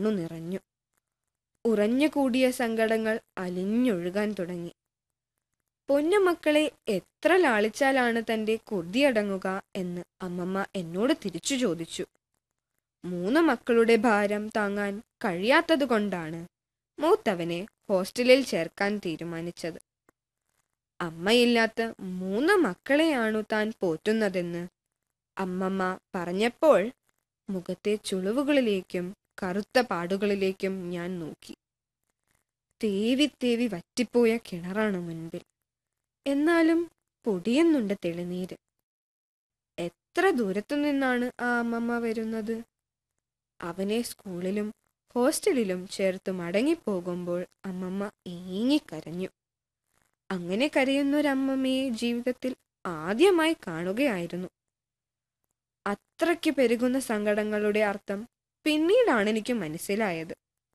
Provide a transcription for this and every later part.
കണ്ണു നിറഞ്ഞു ഉറഞ്ഞുകൂടിയ സങ്കടങ്ങൾ അലിഞ്ഞൊഴുകാൻ തുടങ്ങി പൊന്നുമക്കളെ എത്ര ലാളിച്ചാലാണ് തന്റെ കൊതിയടങ്ങുക എന്ന് അമ്മമ്മ എന്നോട് തിരിച്ചു ചോദിച്ചു മൂന്ന് മക്കളുടെ ഭാരം താങ്ങാൻ കഴിയാത്തതുകൊണ്ടാണ് മൂത്തവനെ ഹോസ്റ്റലിൽ ചേർക്കാൻ തീരുമാനിച്ചത് അമ്മയില്ലാത്ത മൂന്ന് മക്കളെയാണു താൻ പോറ്റുന്നതെന്ന് അമ്മമ്മ പറഞ്ഞപ്പോൾ മുഖത്തെ ചുളിവുകളിലേക്കും കറുത്ത പാടുകളിലേക്കും ഞാൻ നോക്കി തേവി തേവി വറ്റിപ്പോയ കിണറാണ് മുൻപിൽ എന്നാലും പൊടിയുന്നുണ്ട് തെളിനീര് എത്ര ദൂരത്തു നിന്നാണ് ആ അമ്മമ്മ വരുന്നത് അവനെ സ്കൂളിലും ഹോസ്റ്റലിലും ചേർത്ത് മടങ്ങിപ്പോകുമ്പോൾ അമ്മമ്മ ഏങ്ങിക്കരഞ്ഞു അങ്ങനെ കരയുന്നൊരമ്മമ്മയെ ജീവിതത്തിൽ ആദ്യമായി കാണുകയായിരുന്നു അത്രയ്ക്ക് പെരുകുന്ന സങ്കടങ്ങളുടെ അർത്ഥം പിന്നീടാണ് എനിക്ക് മനസ്സിലായത്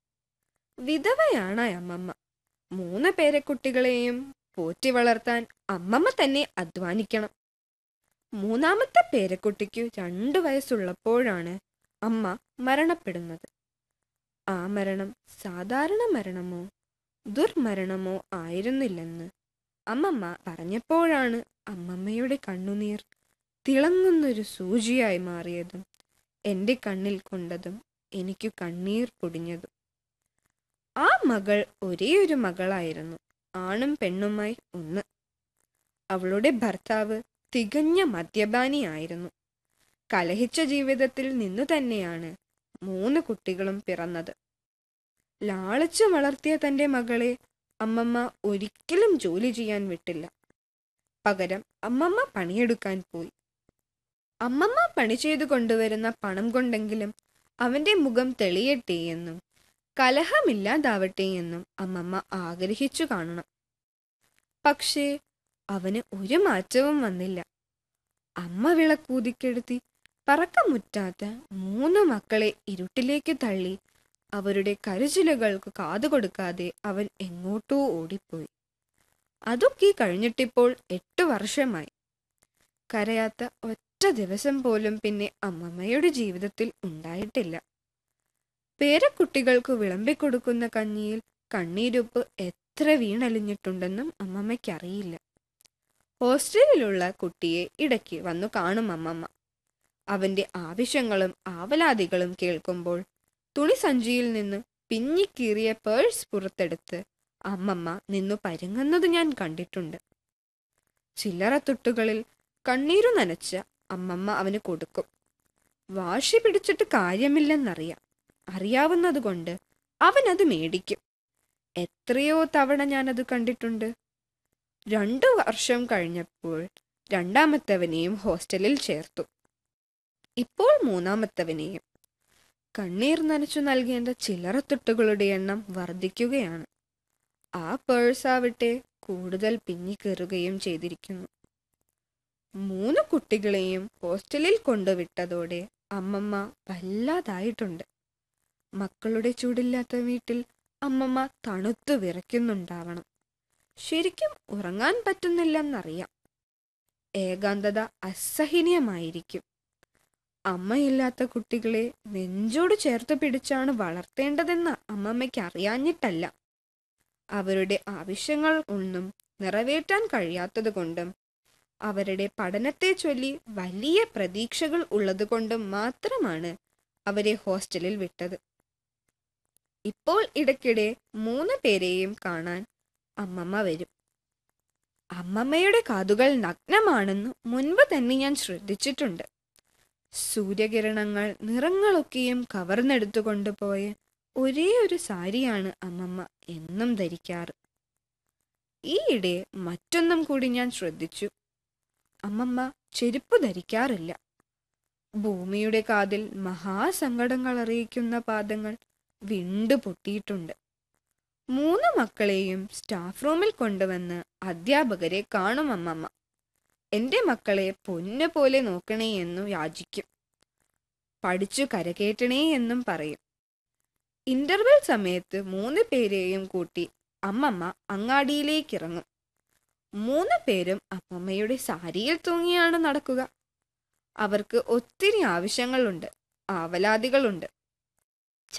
വിധവയാണ് ആ അമ്മമ്മ മൂന്ന് പേരക്കുട്ടികളെയും പോറ്റി വളർത്താൻ അമ്മമ്മ തന്നെ അധ്വാനിക്കണം മൂന്നാമത്തെ പേരക്കുട്ടിക്കു രണ്ടു വയസ്സുള്ളപ്പോഴാണ് അമ്മ മരണപ്പെടുന്നത് ആ മരണം സാധാരണ മരണമോ ദുർമരണമോ ആയിരുന്നില്ലെന്ന് അമ്മമ്മ പറഞ്ഞപ്പോഴാണ് അമ്മമ്മയുടെ കണ്ണുനീർ തിളങ്ങുന്നൊരു സൂചിയായി മാറിയതും എൻ്റെ കണ്ണിൽ കൊണ്ടതും എനിക്കു കണ്ണീർ പൊടിഞ്ഞതും ആ മകൾ ഒരേ ഒരു മകളായിരുന്നു ആണും പെണ്ണുമായി ഒന്ന് അവളുടെ ഭർത്താവ് തികഞ്ഞ മദ്യപാനിയായിരുന്നു കലഹിച്ച ജീവിതത്തിൽ നിന്നു തന്നെയാണ് മൂന്ന് കുട്ടികളും പിറന്നത് ലാളിച്ചു വളർത്തിയ തന്റെ മകളെ അമ്മമ്മ ഒരിക്കലും ജോലി ചെയ്യാൻ വിട്ടില്ല പകരം അമ്മമ്മ പണിയെടുക്കാൻ പോയി അമ്മമ്മ പണി ചെയ്തു കൊണ്ടുവരുന്ന പണം കൊണ്ടെങ്കിലും അവന്റെ മുഖം തെളിയട്ടെ എന്നും കലഹമില്ലാതാവട്ടെ എന്നും അമ്മമ്മ ആഗ്രഹിച്ചു കാണണം പക്ഷേ അവന് ഒരു മാറ്റവും വന്നില്ല അമ്മ വിളക്കൂതിക്കെടുത്തി പറക്കമുറ്റാത്ത മൂന്ന് മക്കളെ ഇരുട്ടിലേക്ക് തള്ളി അവരുടെ കരുചിലുകൾക്ക് കാതുകൊടുക്കാതെ അവൻ എങ്ങോട്ടോ ഓടിപ്പോയി അതൊക്കെ കഴിഞ്ഞിട്ടിപ്പോൾ എട്ടു വർഷമായി കരയാത്ത ഒറ്റ ദിവസം പോലും പിന്നെ അമ്മമ്മയുടെ ജീവിതത്തിൽ ഉണ്ടായിട്ടില്ല പേരക്കുട്ടികൾക്ക് വിളമ്പിക്കൊടുക്കുന്ന കഞ്ഞിയിൽ കണ്ണീരുപ്പ് എത്ര വീണലിഞ്ഞിട്ടുണ്ടെന്നും അമ്മമ്മയ്ക്കറിയില്ല ഹോസ്റ്റലിലുള്ള കുട്ടിയെ ഇടയ്ക്ക് വന്നു കാണും അമ്മമ്മ അവന്റെ ആവശ്യങ്ങളും ആവലാതികളും കേൾക്കുമ്പോൾ തുണിസഞ്ചിയിൽ നിന്ന് പിഞ്ഞിക്കീറിയ പേഴ്സ് പുറത്തെടുത്ത് അമ്മമ്മ നിന്നു പരുങ്ങുന്നത് ഞാൻ കണ്ടിട്ടുണ്ട് ചില്ലറത്തുട്ടുകളിൽ കണ്ണീരു നനച്ച അമ്മമ്മ അവന് കൊടുക്കും വാശി പിടിച്ചിട്ട് കാര്യമില്ലെന്നറിയാം അറിയാവുന്നതുകൊണ്ട് അവനത് മേടിക്കും എത്രയോ തവണ ഞാനത് കണ്ടിട്ടുണ്ട് രണ്ടു വർഷം കഴിഞ്ഞപ്പോൾ രണ്ടാമത്തവനെയും ഹോസ്റ്റലിൽ ചേർത്തു ഇപ്പോൾ മൂന്നാമത്തവനെയും കണ്ണീർ നനച്ചു നൽകേണ്ട ചില്ലറത്തുട്ടുകളുടെ എണ്ണം വർദ്ധിക്കുകയാണ് ആ പേഴ്സ് ആവട്ടെ കൂടുതൽ പിന്നിക്കേറുകയും ചെയ്തിരിക്കുന്നു മൂന്ന് കുട്ടികളെയും ഹോസ്റ്റലിൽ കൊണ്ടുവിട്ടതോടെ അമ്മമ്മ വല്ലാതായിട്ടുണ്ട് മക്കളുടെ ചൂടില്ലാത്ത വീട്ടിൽ അമ്മമ്മ തണുത്തു വിറയ്ക്കുന്നുണ്ടാവണം ശരിക്കും ഉറങ്ങാൻ പറ്റുന്നില്ലെന്നറിയാം ഏകാന്തത അസഹനീയമായിരിക്കും അമ്മയില്ലാത്ത കുട്ടികളെ നെഞ്ചോട് ചേർത്ത് പിടിച്ചാണ് വളർത്തേണ്ടതെന്ന് അമ്മമ്മയ്ക്ക് അറിയാഞ്ഞിട്ടല്ല അവരുടെ ആവശ്യങ്ങൾ ഒന്നും നിറവേറ്റാൻ കഴിയാത്തതുകൊണ്ടും അവരുടെ പഠനത്തെ ചൊല്ലി വലിയ പ്രതീക്ഷകൾ ഉള്ളതുകൊണ്ടും മാത്രമാണ് അവരെ ഹോസ്റ്റലിൽ വിട്ടത് ഇപ്പോൾ ഇടയ്ക്കിടെ മൂന്ന് പേരെയും കാണാൻ അമ്മമ്മ വരും അമ്മമ്മയുടെ കാതുകൾ നഗ്നമാണെന്ന് മുൻപ് തന്നെ ഞാൻ ശ്രദ്ധിച്ചിട്ടുണ്ട് സൂര്യകിരണങ്ങൾ നിറങ്ങളൊക്കെയും കവർന്നെടുത്തു കൊണ്ടുപോയ ഒരേ ഒരു സാരിയാണ് അമ്മമ്മ എന്നും ധരിക്കാറ് ഈയിടെ മറ്റൊന്നും കൂടി ഞാൻ ശ്രദ്ധിച്ചു അമ്മമ്മ ചെരുപ്പ് ധരിക്കാറില്ല ഭൂമിയുടെ കാതിൽ മഹാസങ്കടങ്ങൾ അറിയിക്കുന്ന പാദങ്ങൾ വിണ്ടു പൊട്ടിയിട്ടുണ്ട് മൂന്ന് മക്കളെയും സ്റ്റാഫ് റൂമിൽ കൊണ്ടുവന്ന് അധ്യാപകരെ കാണും അമ്മമ്മ എന്റെ മക്കളെ പൊന്നു പോലെ നോക്കണേ എന്നു യാചിക്കും പഠിച്ചു കരകേറ്റണേ എന്നും പറയും ഇന്റർവെൽ സമയത്ത് മൂന്ന് പേരെയും കൂട്ടി അമ്മമ്മ അങ്ങാടിയിലേക്ക് ഇറങ്ങും മൂന്ന് പേരും അമ്മമ്മയുടെ സാരിയിൽ തൂങ്ങിയാണ് നടക്കുക അവർക്ക് ഒത്തിരി ആവശ്യങ്ങളുണ്ട് ആവലാതികളുണ്ട്